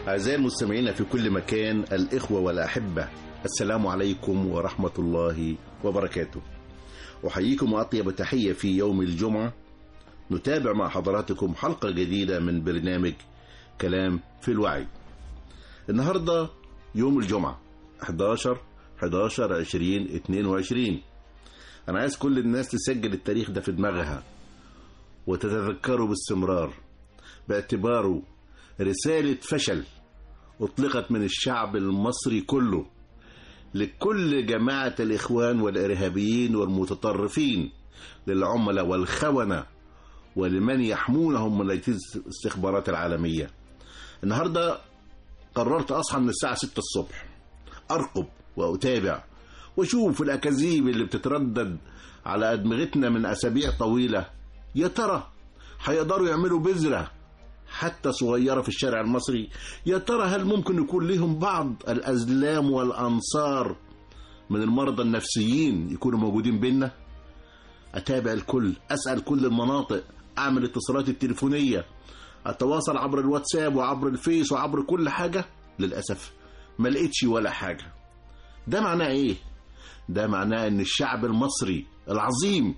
أعزائي المستمعين في كل مكان الإخوة والأحبة السلام عليكم ورحمة الله وبركاته أحييكم وأطيب تحية في يوم الجمعة نتابع مع حضراتكم حلقة جديدة من برنامج كلام في الوعي النهاردة يوم الجمعة 11 11 20 22 أنا عايز كل الناس تسجل التاريخ ده في دماغها وتتذكره باستمرار باعتباره رسالة فشل أطلقت من الشعب المصري كله لكل جماعة الإخوان والإرهابيين والمتطرفين للعملاء والخونة ولمن يحمونهم من الاستخبارات العالمية النهاردة قررت أصحى من الساعة 6 الصبح أرقب وأتابع وأشوف الأكاذيب اللي بتتردد على أدمغتنا من أسابيع طويلة يا ترى هيقدروا يعملوا بذرة حتى صغيرة في الشارع المصري يا ترى هل ممكن يكون لهم بعض الأزلام والأنصار من المرضى النفسيين يكونوا موجودين بينا أتابع الكل أسأل كل المناطق أعمل اتصالات التليفونية أتواصل عبر الواتساب وعبر الفيس وعبر كل حاجة للأسف ما لقيتش ولا حاجة ده معناه إيه؟ ده معناه إن الشعب المصري العظيم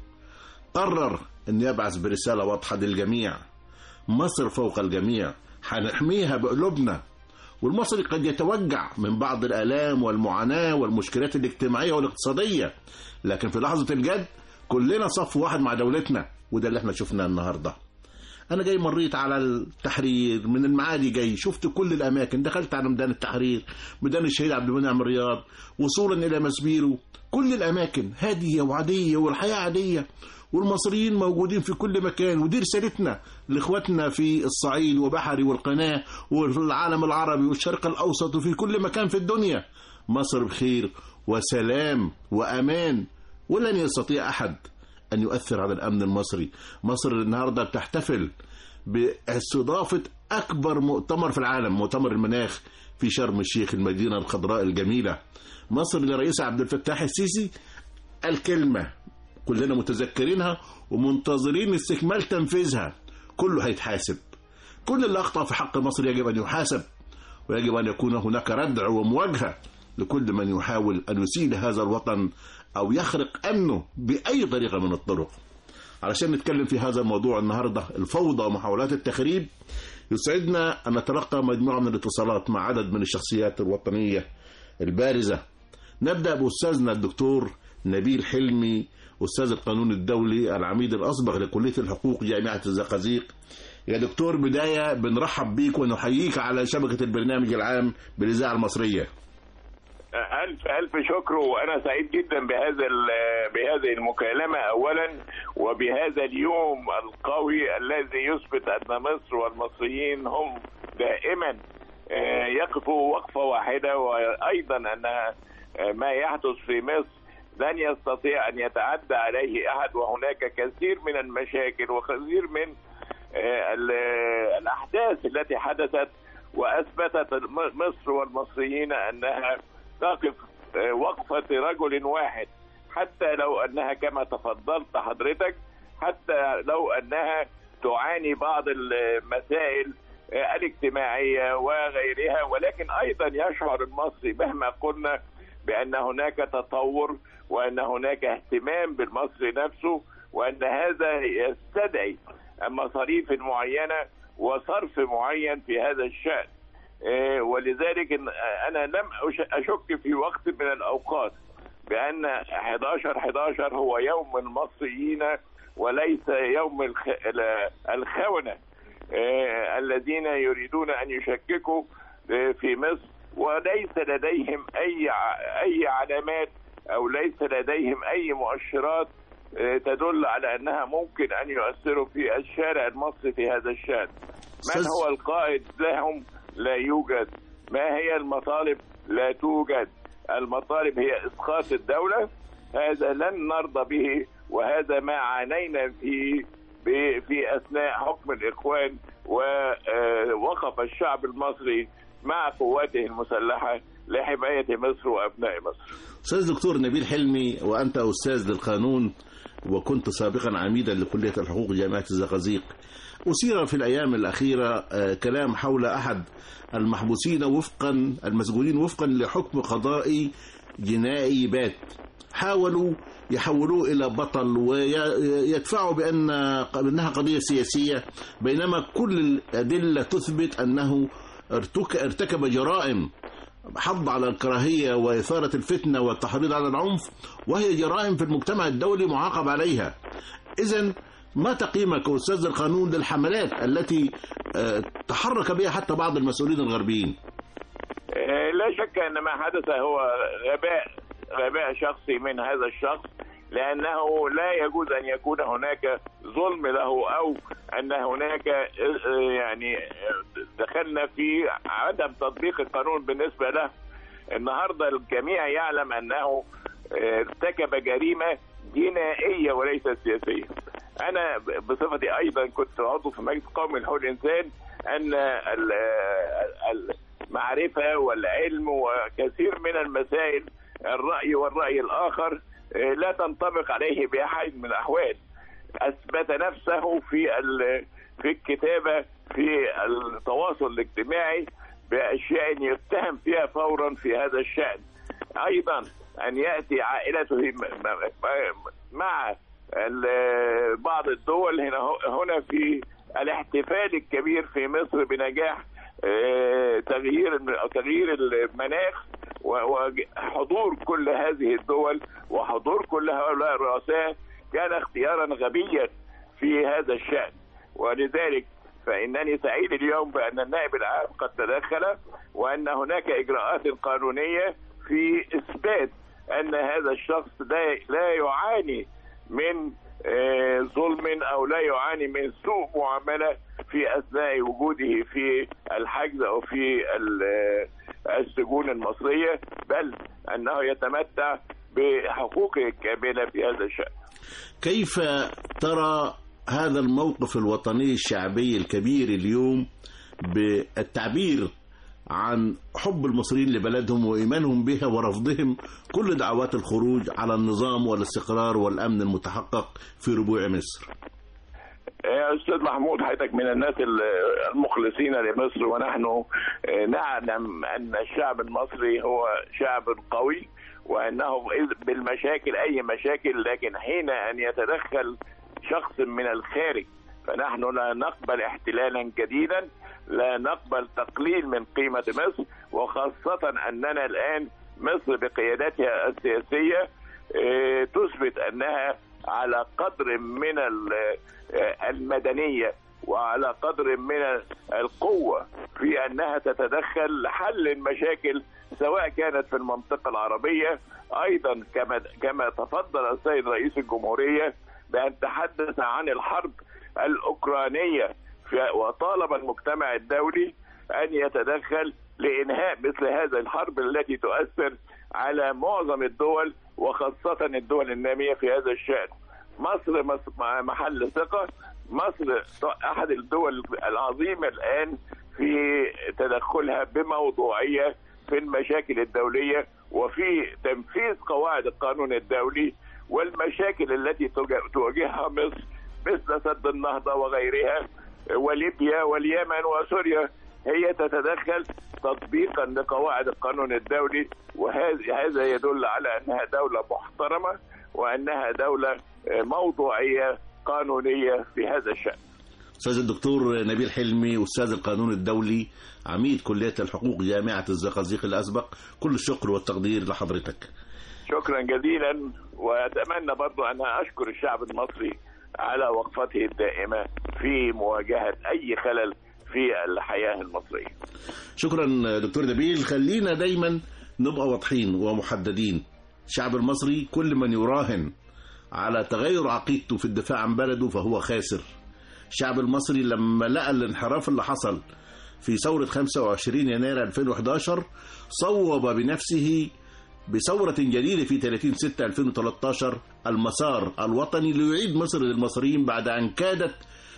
قرر أن يبعث برسالة واضحة للجميع مصر فوق الجميع هنحميها بقلوبنا والمصري قد يتوجع من بعض الآلام والمعاناة والمشكلات الاجتماعية والاقتصادية لكن في لحظة الجد كلنا صف واحد مع دولتنا وده اللي احنا شفناه النهارده انا جاي مريت على التحرير من المعادي جاي شفت كل الاماكن دخلت على ميدان التحرير ميدان الشهيد عبد المنعم رياض وصولا الى مسبيرو كل الاماكن هاديه وعاديه والحياه عاديه والمصريين موجودين في كل مكان ودي رسالتنا لاخواتنا في الصعيد وبحري والقناه وفي العالم العربي والشرق الاوسط وفي كل مكان في الدنيا مصر بخير وسلام وامان ولن يستطيع احد أن يؤثر على الأمن المصري مصر النهاردة بتحتفل باستضافة أكبر مؤتمر في العالم مؤتمر المناخ في شرم الشيخ المدينة الخضراء الجميلة مصر لرئيس عبد الفتاح السيسي الكلمة كلنا متذكرينها ومنتظرين استكمال تنفيذها كله هيتحاسب كل اللي أخطأ في حق مصر يجب أن يحاسب ويجب أن يكون هناك ردع ومواجهة لكل من يحاول أن يسيء لهذا الوطن أو يخرق أمنه بأي طريقة من الطرق علشان نتكلم في هذا الموضوع النهاردة الفوضى ومحاولات التخريب يسعدنا أن نتلقى مجموعة من الاتصالات مع عدد من الشخصيات الوطنية البارزة نبدأ بأستاذنا الدكتور نبيل حلمي أستاذ القانون الدولي العميد الأسبق لكلية الحقوق جامعة الزقازيق يا دكتور بداية بنرحب بيك ونحييك على شبكة البرنامج العام بالإذاعة المصرية ألف ألف شكر وأنا سعيد جدا بهذا بهذه المكالمة أولا وبهذا اليوم القوي الذي يثبت أن مصر والمصريين هم دائما يقفوا وقفة واحدة وأيضا أن ما يحدث في مصر لن يستطيع أن يتعدى عليه أحد وهناك كثير من المشاكل وكثير من الأحداث التي حدثت وأثبتت مصر والمصريين أنها تقف وقفة رجل واحد حتى لو أنها كما تفضلت حضرتك حتى لو أنها تعاني بعض المسائل الاجتماعية وغيرها ولكن أيضا يشعر المصري مهما قلنا بأن هناك تطور وأن هناك اهتمام بالمصري نفسه وأن هذا يستدعي مصاريف معينة وصرف معين في هذا الشأن ولذلك انا لم اشك في وقت من الاوقات بان 11 11 هو يوم المصريين وليس يوم الخونه الذين يريدون ان يشككوا في مصر وليس لديهم اي اي علامات او ليس لديهم اي مؤشرات تدل على انها ممكن ان يؤثروا في الشارع المصري في هذا الشان من هو القائد لهم لا يوجد ما هي المطالب لا توجد المطالب هي اسقاط الدوله هذا لن نرضى به وهذا ما عانينا فيه في اثناء حكم الاخوان ووقف الشعب المصري مع قواته المسلحه لحماية مصر وأبناء مصر أستاذ دكتور نبيل حلمي وأنت أستاذ للقانون وكنت سابقا عميدا لكلية الحقوق جامعة الزقازيق أثير في الأيام الأخيرة كلام حول أحد المحبوسين وفقا المسجونين وفقا لحكم قضائي جنائي بات حاولوا يحولوه إلى بطل ويدفعوا بأن أنها قضية سياسية بينما كل الأدلة تثبت أنه ارتكب جرائم حض على الكراهية وإثارة الفتنة والتحريض على العنف وهي جرائم في المجتمع الدولي معاقب عليها إذا ما تقييمك أستاذ القانون للحملات التي تحرك بها حتى بعض المسؤولين الغربيين لا شك أن ما حدث هو غباء غباء شخصي من هذا الشخص لأنه لا يجوز أن يكون هناك ظلم له أو أن هناك يعني دخلنا في عدم تطبيق القانون بالنسبة له النهاردة الجميع يعلم أنه ارتكب جريمة جنائية وليست سياسية أنا بصفتي أيضا كنت عضو في مجلس قومي لحقوق الإنسان أن المعرفة والعلم وكثير من المسائل الرأي والرأي الآخر لا تنطبق عليه بأحد من الأحوال أثبت نفسه في في الكتابة في التواصل الاجتماعي بأشياء يتهم فيها فورا في هذا الشأن أيضا أن يأتي عائلته مع بعض الدول هنا هنا في الاحتفال الكبير في مصر بنجاح تغيير تغيير المناخ وحضور كل هذه الدول وحضور كل هؤلاء الرؤساء كان اختيارا غبيا في هذا الشأن ولذلك فإنني سعيد اليوم بأن النائب العام قد تدخل وأن هناك إجراءات قانونية في إثبات أن هذا الشخص لا, لا يعاني من ظلم أو لا يعاني من سوء معاملة في أثناء وجوده في الحجز أو في السجون المصرية بل أنه يتمتع بحقوقه الكاملة في هذا الشأن كيف ترى هذا الموقف الوطني الشعبي الكبير اليوم بالتعبير عن حب المصريين لبلدهم وإيمانهم بها ورفضهم كل دعوات الخروج على النظام والاستقرار والأمن المتحقق في ربوع مصر يا استاذ محمود حضرتك من الناس المخلصين لمصر ونحن نعلم ان الشعب المصري هو شعب قوي وانه بالمشاكل اي مشاكل لكن حين ان يتدخل شخص من الخارج فنحن لا نقبل احتلالا جديدا لا نقبل تقليل من قيمه مصر وخاصه اننا الان مصر بقيادتها السياسيه تثبت انها على قدر من المدنيه وعلى قدر من القوه في انها تتدخل لحل المشاكل سواء كانت في المنطقه العربيه ايضا كما كما تفضل السيد رئيس الجمهوريه بان تحدث عن الحرب الاوكرانيه وطالب المجتمع الدولي ان يتدخل لانهاء مثل هذا الحرب التي تؤثر على معظم الدول وخاصه الدول الناميه في هذا الشان. مصر محل ثقه، مصر احد الدول العظيمه الان في تدخلها بموضوعيه في المشاكل الدوليه وفي تنفيذ قواعد القانون الدولي والمشاكل التي تواجهها مصر مثل سد النهضه وغيرها وليبيا واليمن وسوريا هي تتدخل تطبيقا لقواعد القانون الدولي وهذا يدل على انها دوله محترمه وانها دوله موضوعيه قانونيه في هذا الشان. استاذ الدكتور نبيل حلمي استاذ القانون الدولي عميد كليه الحقوق جامعه الزقازيق الاسبق كل الشكر والتقدير لحضرتك. شكرا جزيلا واتمنى برضو ان اشكر الشعب المصري على وقفته الدائمه في مواجهه اي خلل في الحياه المصريه. شكرا دكتور نبيل خلينا دايما نبقى واضحين ومحددين. الشعب المصري كل من يراهن على تغير عقيدته في الدفاع عن بلده فهو خاسر. الشعب المصري لما لقى الانحراف اللي حصل في ثورة 25 يناير 2011 صوب بنفسه بثورة جديدة في 30 6 2013 المسار الوطني ليعيد مصر للمصريين بعد أن كادت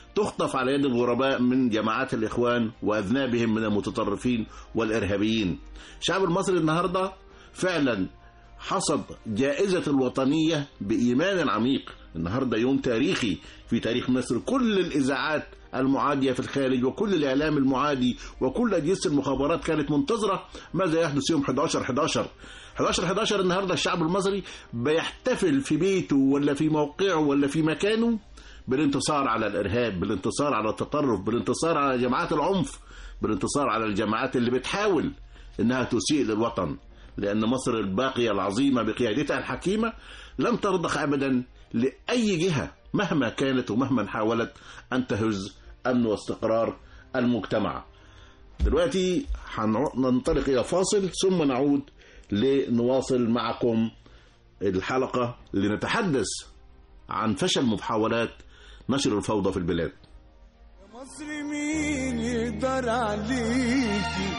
تخطف على يد الغرباء من جماعات الإخوان وأذنابهم من المتطرفين والإرهابيين الشعب المصري النهاردة فعلا حصد جائزة الوطنية بإيمان عميق النهاردة يوم تاريخي في تاريخ مصر كل الإذاعات المعادية في الخارج وكل الإعلام المعادي وكل أجهزة المخابرات كانت منتظرة ماذا يحدث يوم 11 11 11 11 النهارده الشعب المصري بيحتفل في بيته ولا في موقعه ولا في مكانه بالانتصار على الارهاب بالانتصار على التطرف بالانتصار على جماعات العنف بالانتصار على الجماعات اللي بتحاول انها تسيء للوطن لان مصر الباقيه العظيمه بقيادتها الحكيمه لن ترضخ ابدا لاي جهه مهما كانت ومهما حاولت ان تهز امن واستقرار المجتمع دلوقتي هننطلق الى فاصل ثم نعود لنواصل معكم الحلقة لنتحدث عن فشل محاولات نشر الفوضى في البلاد يا مصر مين يقدر عليكي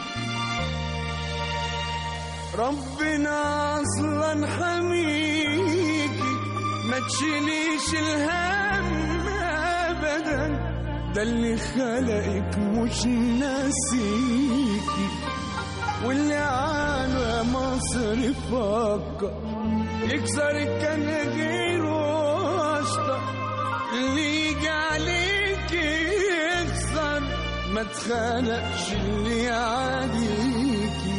ربنا اصلا حميكي ما تشيليش الهم ابدا ده اللي خلقك مش ناسيكي واللي على مصر فكر يكسر كان غيره واسطة اللي يجي عليك يخسر ما تخلقش اللي يعاديكي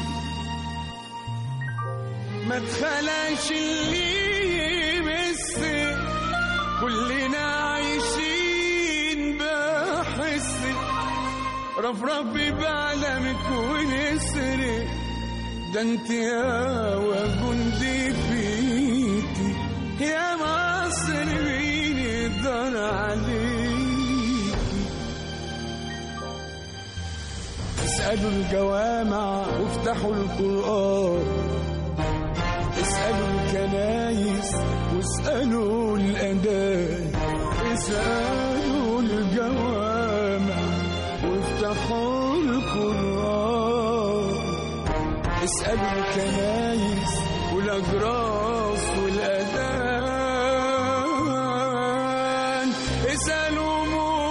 ما تخلقش اللي يمسك كلنا عايشين بحسك رفرفي بعلمك ونسري ده انت يا وجندي فيكي يا مصر مين يقدر عليكي اسألوا الجوامع وافتحوا القرآن اسألوا الكنايس واسألوا الأدان اسألوا الجوامع وافتحوا القرآن اسألوا الكنايس والأجراس والأذان اسألوا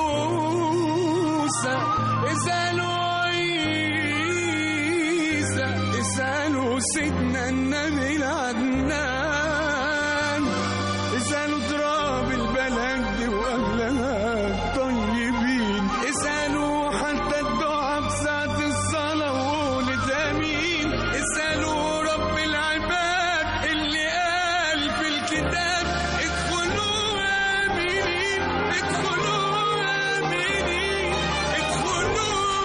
موسى اسألوا عيسى اسألوا سيدنا النبي العدنان اسألوا تراب البلد دي وأهلها الطيبين اسألوا حتى الدعاء بساعة الصلاة وقولت أمين اسألوا رب العباد اللي قال في الكتاب ادخلوا آمنين ادخلوا آمنين ادخلوا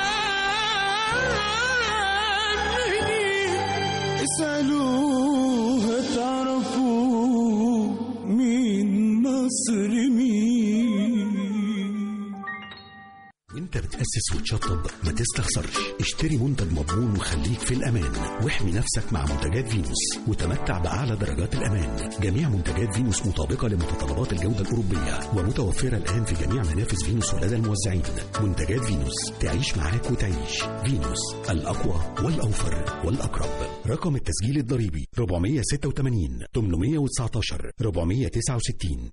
آمنين اسألوا هتعرفوا مين مصر مين وانت بتأسس وتشطب ما تستخسرش اشتري منتج مضمون وخليك في الأمان واحمي نفسك مع منتجات فينوس وتمتع بأعلى درجات الأمان جميع منتجات فينوس مطابقة لمتطلبات الجودة الأوروبية ومتوفرة الآن في جميع منافذ فينوس ولدى الموزعين منتجات فينوس تعيش معاك وتعيش فينوس الأقوى والأوفر والأقرب رقم التسجيل الضريبي 486 819 469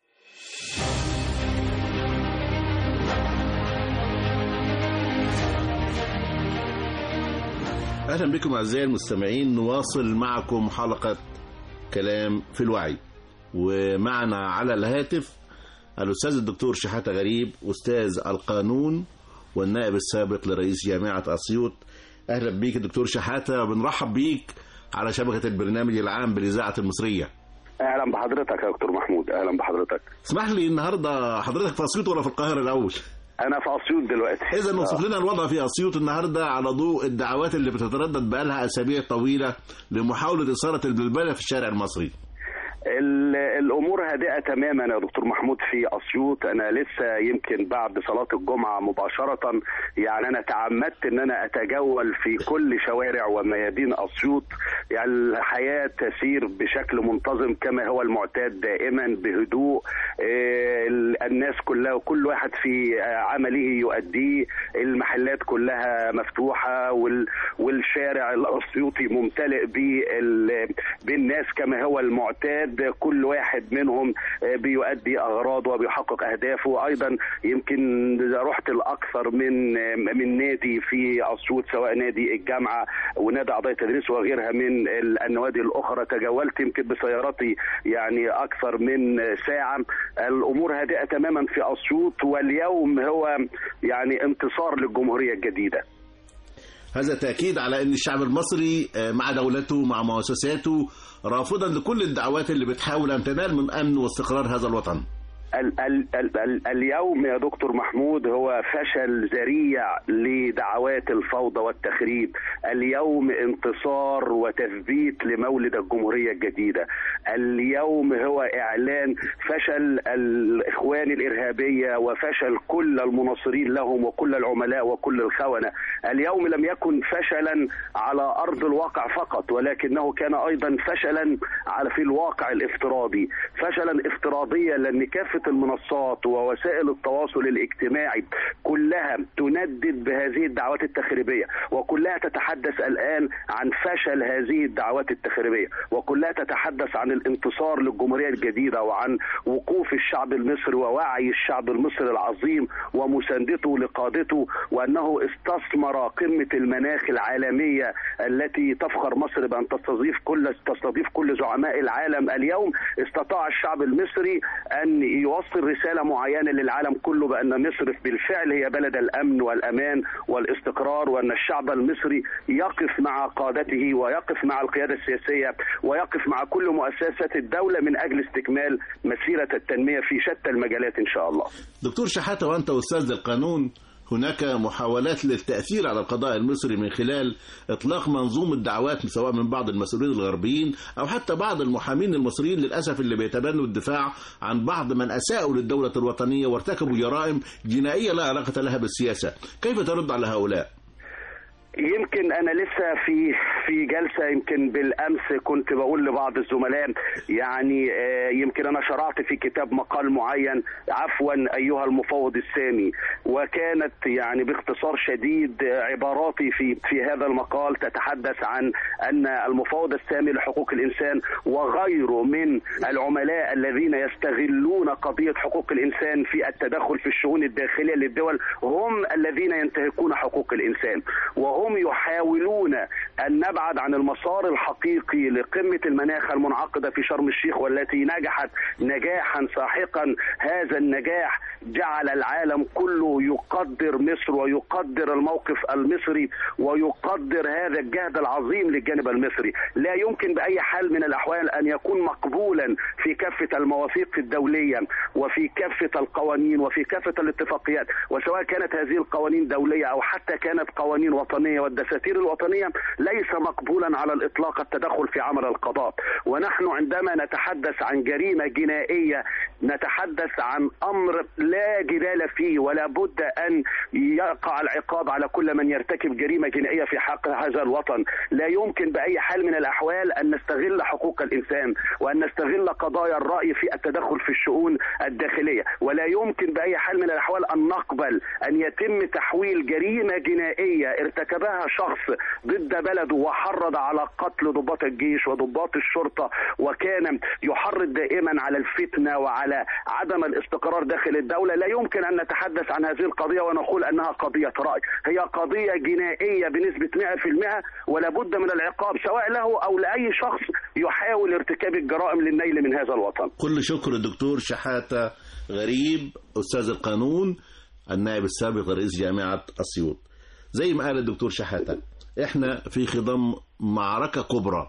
أهلا بكم أعزائي المستمعين نواصل معكم حلقة كلام في الوعي ومعنا على الهاتف الأستاذ الدكتور شحاتة غريب أستاذ القانون والنائب السابق لرئيس جامعة أسيوط أهلا بيك دكتور شحاتة بنرحب بيك على شبكة البرنامج العام بالإذاعة المصرية اهلا بحضرتك يا دكتور محمود اهلا بحضرتك اسمح لي النهارده حضرتك في أسيوط ولا في القاهرة الأول؟ انا في اسيوط دلوقتي إذا وصف لنا الوضع في أسيوط النهارده على ضوء الدعوات اللي بتتردد بقالها أسابيع طويلة لمحاولة إثارة البلبلة في الشارع المصري. ال- الامور هادئه تماما يا دكتور محمود في اسيوط انا لسه يمكن بعد صلاه الجمعه مباشره يعني انا تعمدت ان انا اتجول في كل شوارع وميادين اسيوط يعني الحياه تسير بشكل منتظم كما هو المعتاد دائما بهدوء آه، ال- الناس كلها وكل واحد في آه، عمله يؤديه المحلات كلها مفتوحه وال- والشارع الاسيوطي ممتلئ بال- بالناس كما هو المعتاد كل واحد منهم آه، بيؤدي اغراضه وبيحقق اهدافه ايضا يمكن رحت الاكثر من آه، من نادي في اسيوط سواء نادي الجامعه ونادي اعضاء التدريس وغيرها من ال- النوادي الاخرى تجولت يمكن بسيارتي يعني اكثر من ساعه الامور هادئه تماما في اسيوط واليوم هو يعني انتصار للجمهوريه الجديده هذا تأكيد على أن الشعب المصري آه، مع دولته مع مؤسساته رافضا لكل الدعوات اللي بتحاول أن تنال من أمن واستقرار هذا الوطن ال ال ال ال اليوم يا دكتور محمود هو فشل ذريع لدعوات الفوضى والتخريب اليوم انتصار وتثبيت لمولد الجمهورية الجديدة اليوم هو إعلان فشل الإخوان الإرهابية وفشل كل المناصرين لهم وكل العملاء وكل الخونة اليوم لم يكن فشلا على أرض الواقع فقط ولكنه كان أيضا فشلا على في الواقع الافتراضي فشلا افتراضيا لأن كافة المنصات ووسائل التواصل الاجتماعي كلها تندد بهذه الدعوات التخريبية وكلها تتحدث الآن عن فشل هذه الدعوات التخريبية وكلها تتحدث عن الانتصار للجمهورية الجديدة وعن وقوف الشعب المصري ووعي الشعب المصري العظيم ومساندته لقادته وأنه استثمر قمة المناخ العالمية التي تفخر مصر بأن تستضيف كل تستضيف كل زعماء العالم اليوم استطاع الشعب المصري أن يوصل رسالة معينة للعالم كله بأن مصر بالفعل هي بلد الأمن والأمان والاستقرار وأن الشعب المصري يقف مع قادته ويقف مع القيادة السياسية ويقف مع كل مؤسسات الدولة من أجل استكمال مسيرة التنمية في شتى المجالات إن شاء الله دكتور شحاتة وأنت أستاذ القانون هناك محاولات للتأثير على القضاء المصري من خلال إطلاق منظومة دعوات سواء من بعض المسؤولين الغربيين أو حتى بعض المحامين المصريين للأسف اللي بيتبنوا الدفاع عن بعض من أساءوا للدولة الوطنية وارتكبوا جرائم جنائية لا علاقة لها بالسياسة كيف ترد على هؤلاء؟ يمكن انا لسه في في جلسه يمكن بالامس كنت بقول لبعض الزملاء يعني آه، يمكن انا شرعت في كتاب مقال معين عفوا ايها المفوض السامي وكانت يعني باختصار شديد آه، عباراتي في في هذا المقال تتحدث عن ان المفوض السامي لحقوق الانسان وغيره من العملاء الذين يستغلون قضيه حقوق الانسان في التدخل في الشؤون الداخليه للدول هم الذين ينتهكون حقوق الانسان وهم يحاولون ان نبعد عن المسار الحقيقي لقمه المناخ المنعقده في شرم الشيخ والتي نجحت نجاحا ساحقا هذا النجاح جعل العالم كله يقدر مصر ويقدر الموقف المصري ويقدر هذا الجهد العظيم للجانب المصري لا يمكن باي حال من الاحوال ان يكون مقبولا في كافه المواثيق الدوليه وفي كافه القوانين وفي كافه الاتفاقيات وسواء كانت هذه القوانين دوليه او حتى كانت قوانين وطنيه والدساتير الوطنيه ليس مقبولا على الاطلاق التدخل في عمل القضاء ونحن عندما نتحدث عن جريمه جنائيه نتحدث عن امر لا جدال فيه ولا بد ان يقع العقاب على كل من يرتكب جريمه جنائيه في حق هذا الوطن لا يمكن باي حال من الاحوال ان نستغل حقوق الانسان وان نستغل قضايا الراي في التدخل في الشؤون الداخليه ولا يمكن باي حال من الاحوال ان نقبل ان يتم تحويل جريمه جنائيه ارتكبها شخص ضد بلده وحرض على قتل ضباط الجيش وضباط الشرطه وكان يحرض دائما على الفتنه وعلى عدم الاستقرار داخل الدوله لا يمكن ان نتحدث عن هذه القضيه ونقول انها قضيه راي هي قضيه جنائيه بنسبه 100% ولا بد من العقاب سواء له او لاي شخص يحاول ارتكاب الجرائم للنيل من هذا الوطن كل شكر الدكتور شحاتة غريب أستاذ القانون النائب السابق رئيس جامعة أسيوط زي ما قال الدكتور شحاتة احنا في خضم معركة كبرى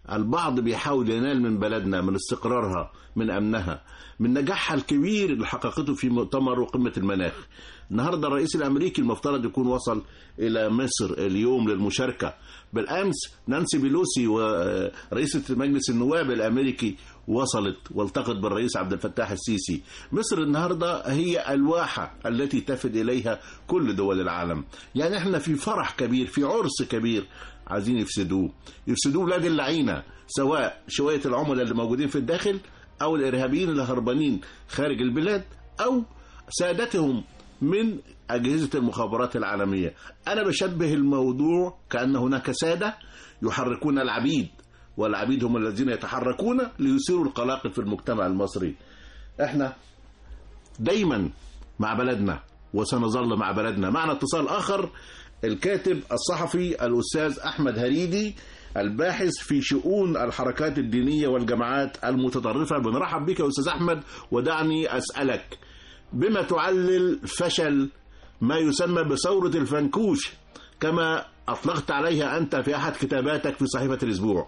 البعض بيحاول ينال من بلدنا من استقرارها من أمنها من نجاحها الكبير اللي حققته في مؤتمر وقمة المناخ النهاردة الرئيس الأمريكي المفترض يكون وصل إلى مصر اليوم للمشاركة بالأمس نانسي بيلوسي ورئيسة مجلس النواب الأمريكي وصلت والتقت بالرئيس عبد الفتاح السيسي مصر النهاردة هي الواحة التي تفد إليها كل دول العالم يعني احنا في فرح كبير في عرس كبير عايزين يفسدوه يفسدوه بلاد اللعينة سواء شوية العملاء اللي موجودين في الداخل أو الإرهابيين اللي هربانين خارج البلاد أو سادتهم من أجهزة المخابرات العالمية أنا بشبه الموضوع كأن هناك سادة يحركون العبيد والعبيد هم الذين يتحركون ليثيروا القلاقل في المجتمع المصري احنا دايما مع بلدنا وسنظل مع بلدنا معنا اتصال آخر الكاتب الصحفي الأستاذ أحمد هريدي الباحث في شؤون الحركات الدينية والجماعات المتطرفة بنرحب بك يا أستاذ أحمد ودعني أسألك بما تعلل فشل ما يسمى بثورة الفنكوش كما أطلقت عليها أنت في أحد كتاباتك في صحيفة الأسبوع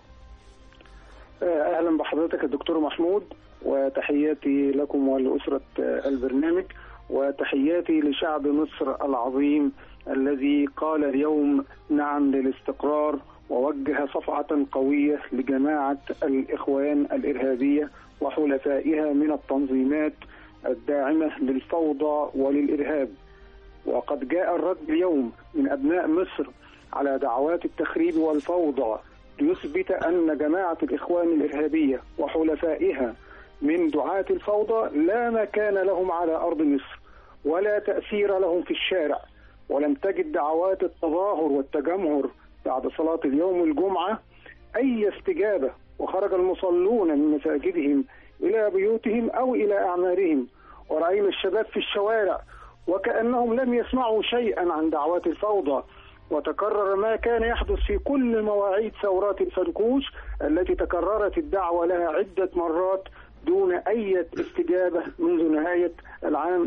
اهلا بحضرتك الدكتور محمود وتحياتي لكم ولاسره البرنامج وتحياتي لشعب مصر العظيم الذي قال اليوم نعم للاستقرار ووجه صفعه قويه لجماعه الاخوان الارهابيه وحلفائها من التنظيمات الداعمه للفوضى وللارهاب وقد جاء الرد اليوم من ابناء مصر على دعوات التخريب والفوضى ليثبت أن جماعة الإخوان الإرهابية وحلفائها من دعاة الفوضى لا مكان لهم على أرض مصر ولا تأثير لهم في الشارع ولم تجد دعوات التظاهر والتجمهر بعد صلاة اليوم الجمعة أي استجابة وخرج المصلون من مساجدهم إلى بيوتهم أو إلى أعمارهم ورأينا الشباب في الشوارع وكأنهم لم يسمعوا شيئا عن دعوات الفوضى وتكرر ما كان يحدث في كل مواعيد ثورات الفنكوش التي تكررت الدعوة لها عدة مرات دون أي استجابة منذ نهاية العام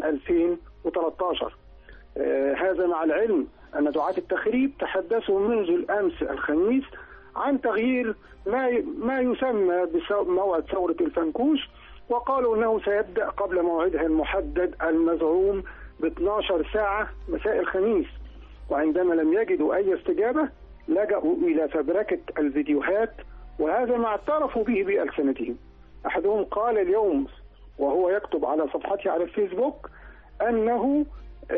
2013 آه هذا مع العلم أن دعاة التخريب تحدثوا منذ الأمس الخميس عن تغيير ما ما يسمى بموعد ثورة الفنكوش وقالوا أنه سيبدأ قبل موعدها المحدد المزعوم ب 12 ساعة مساء الخميس وعندما لم يجدوا أي استجابة لجأوا إلى فبركة الفيديوهات وهذا ما اعترفوا به بألسنتهم أحدهم قال اليوم وهو يكتب على صفحته على الفيسبوك أنه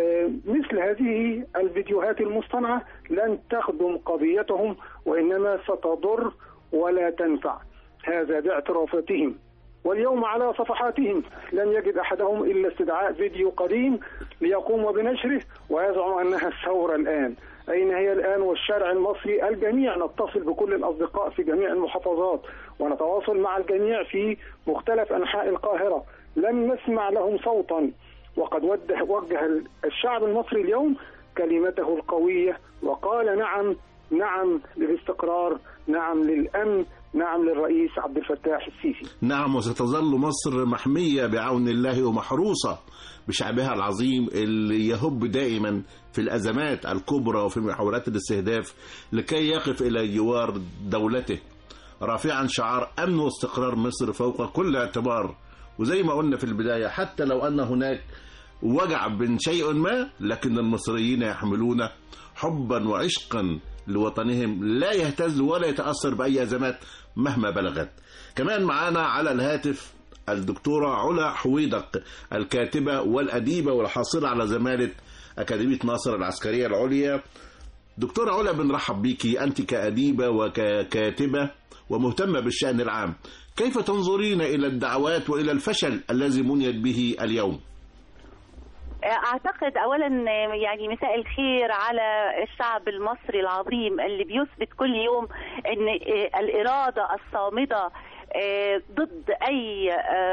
مثل هذه الفيديوهات المصطنعة لن تخدم قضيتهم وإنما ستضر ولا تنفع هذا باعترافاتهم واليوم على صفحاتهم لم يجد احدهم الا استدعاء فيديو قديم ليقوم بنشره ويزعم انها الثوره الان اين هي الان والشارع المصري الجميع نتصل بكل الاصدقاء في جميع المحافظات ونتواصل مع الجميع في مختلف انحاء القاهره لم نسمع لهم صوتا وقد وجه, وجه الشعب المصري اليوم كلمته القويه وقال نعم نعم للاستقرار نعم للامن نعم للرئيس عبد الفتاح السيسي نعم وستظل مصر محمية بعون الله ومحروسة بشعبها العظيم اللي يهب دائما في الأزمات الكبرى وفي محاولات الاستهداف لكي يقف إلى جوار دولته رافعا شعار أمن واستقرار مصر فوق كل اعتبار وزي ما قلنا في البداية حتى لو أن هناك وجع من شيء ما لكن المصريين يحملون حبا وعشقا لوطنهم لا يهتز ولا يتأثر بأي أزمات مهما بلغت كمان معانا على الهاتف الدكتورة علا حويدق الكاتبة والأديبة والحاصلة على زمالة أكاديمية ناصر العسكرية العليا دكتورة علا بنرحب بيكي أنت كأديبة وككاتبة ومهتمة بالشأن العام كيف تنظرين إلى الدعوات وإلى الفشل الذي منيت به اليوم؟ اعتقد اولا يعني مساء الخير على الشعب المصري العظيم اللي بيثبت كل يوم ان الاراده الصامده ضد اي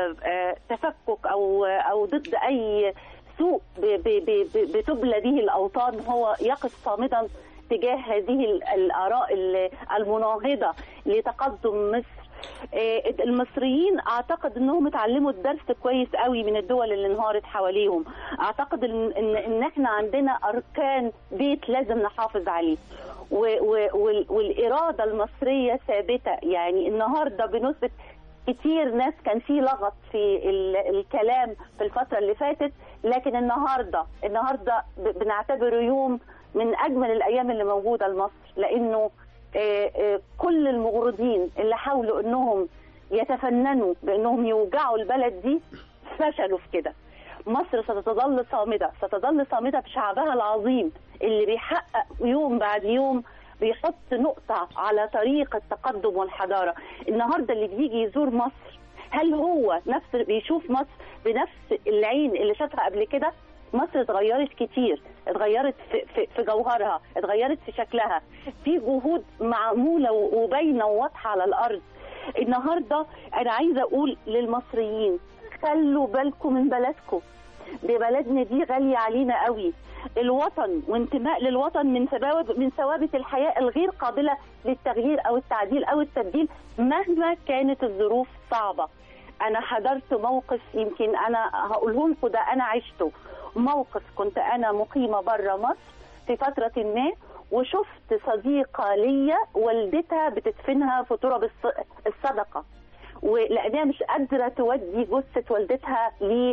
تفكك او او ضد اي سوء بتبلى به الاوطان هو يقف صامدا تجاه هذه الاراء المناهضه لتقدم مصر المصريين اعتقد انهم اتعلموا الدرس كويس قوي من الدول اللي انهارت حواليهم اعتقد ان ان, إن احنا عندنا اركان بيت لازم نحافظ عليه و- و- وال- والاراده المصريه ثابته يعني النهارده بنثبت كتير ناس كان في لغط في ال- الكلام في الفتره اللي فاتت لكن النهارده النهارده ب- بنعتبره يوم من اجمل الايام اللي موجوده لمصر لانه آه، آه، كل المغرضين اللي حاولوا انهم يتفننوا بانهم يوجعوا البلد دي فشلوا في كده مصر ستظل صامدة ستظل صامدة بشعبها العظيم اللي بيحقق يوم بعد يوم بيحط نقطة على طريق التقدم والحضارة النهاردة اللي بيجي يزور مصر هل هو نفس بيشوف مصر بنفس العين اللي شافها قبل كده مصر اتغيرت كتير اتغيرت في, في, في جوهرها اتغيرت في شكلها في جهود معمولة وباينة وواضحة على الأرض النهاردة أنا عايزة أقول للمصريين خلوا بالكم من بلدكم دي بلدنا دي غالية علينا قوي الوطن وانتماء للوطن من ثوابت من ثوابت الحياة الغير قابلة للتغيير أو التعديل أو التبديل مهما كانت الظروف صعبة أنا حضرت موقف يمكن أنا هقوله لكم ده أنا عشته موقف كنت أنا مقيمة بره مصر في فترة ما وشفت صديقة ليا والدتها بتدفنها في تراب الص- الصدقة ولانها مش قادره تودي جثه والدتها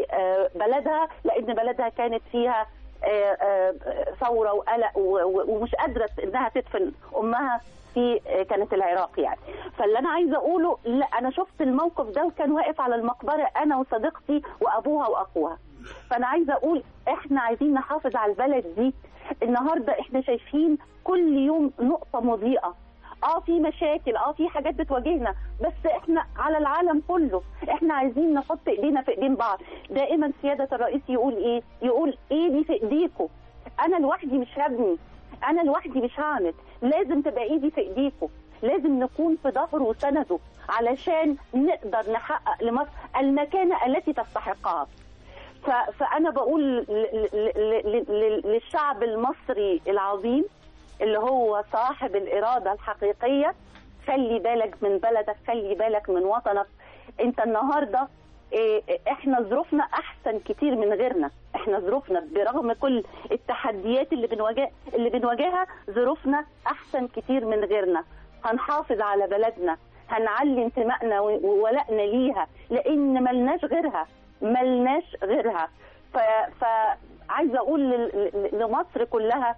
لبلدها لان بلدها كانت فيها آه، آه، ثوره وقلق و- و- ومش قادره انها تدفن امها في آه، كانت العراق يعني فاللي انا عايزه اقوله لا انا شفت الموقف ده وكان واقف على المقبره انا وصديقتي وابوها واخوها فانا عايزه اقول احنا عايزين نحافظ على البلد دي النهارده احنا شايفين كل يوم نقطه مضيئه اه في مشاكل اه في حاجات بتواجهنا بس احنا على العالم كله احنا عايزين نحط ايدينا في ايدين بعض دائما سياده الرئيس يقول ايه يقول ايدي في ايديكم انا لوحدي مش هبني انا لوحدي مش هعمل لازم تبقى ايدي في ايديكم لازم نكون في ظهره وسنده علشان نقدر نحقق لمصر المكانه التي تستحقها ف- فانا بقول ل- ل- ل- ل- للشعب المصري العظيم اللي هو صاحب الاراده الحقيقيه خلي بالك من بلدك خلي بالك من وطنك انت النهارده إيه، احنا ظروفنا احسن كتير من غيرنا احنا ظروفنا برغم كل التحديات اللي بنواجه اللي بنواجهها ظروفنا احسن كتير من غيرنا هنحافظ على بلدنا هنعلي انتمائنا و- وولائنا ليها لان ملناش غيرها ملناش غيرها ف... فعايزه اقول لل- ل- لمصر كلها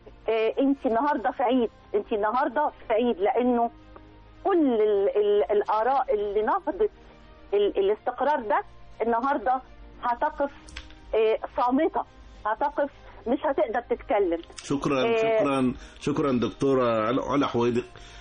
انت النهارده في عيد انت النهارده في عيد لانه كل ال ال الاراء اللي نقضت ال الاستقرار ده النهارده هتقف آه، صامته هتقف مش هتقدر تتكلم شكرا إيه. شكرا شكرا دكتورة علا علا حويدق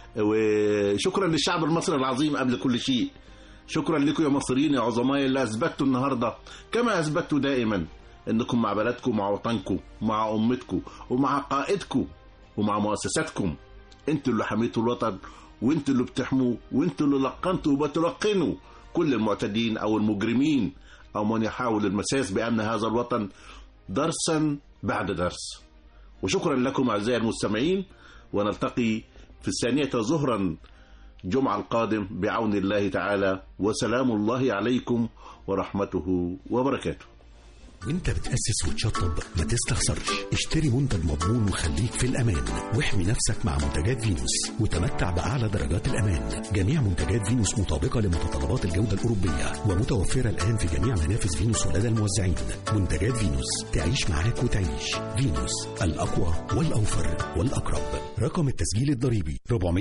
وشكرا للشعب المصري العظيم قبل كل شيء شكرا لكم يا مصريين يا عظماء اللي اثبتوا النهارده كما اثبتوا دائما انكم مع بلدكم ومع وطنكم ومع امتكم ومع قائدكم ومع مؤسساتكم انتوا اللي حميتوا الوطن وانتوا اللي بتحموه وانتوا اللي لقنتوا وبتلقنوا كل المعتدين او المجرمين او من يحاول المساس بامن هذا الوطن درسا بعد درس وشكرا لكم اعزائي المستمعين ونلتقي في الثانية ظهرا جمعة القادم بعون الله تعالى وسلام الله عليكم ورحمته وبركاته وانت بتأسس وتشطب ما تستخسرش اشتري منتج مضمون وخليك في الأمان واحمي نفسك مع منتجات فينوس وتمتع بأعلى درجات الأمان جميع منتجات فينوس مطابقة لمتطلبات الجودة الأوروبية ومتوفرة الآن في جميع منافذ فينوس ولدى الموزعين منتجات فينوس تعيش معاك وتعيش فينوس الأقوى والأوفر والأقرب رقم التسجيل الضريبي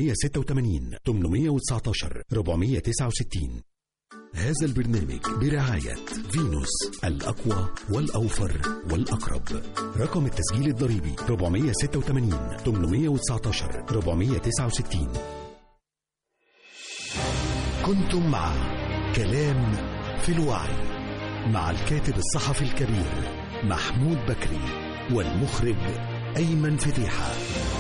486 819 469 هذا البرنامج برعاية فينوس الأقوى والأوفر والأقرب رقم التسجيل الضريبي 486 819 469 كنتم مع كلام في الوعي مع الكاتب الصحفي الكبير محمود بكري والمخرج أيمن فتيحة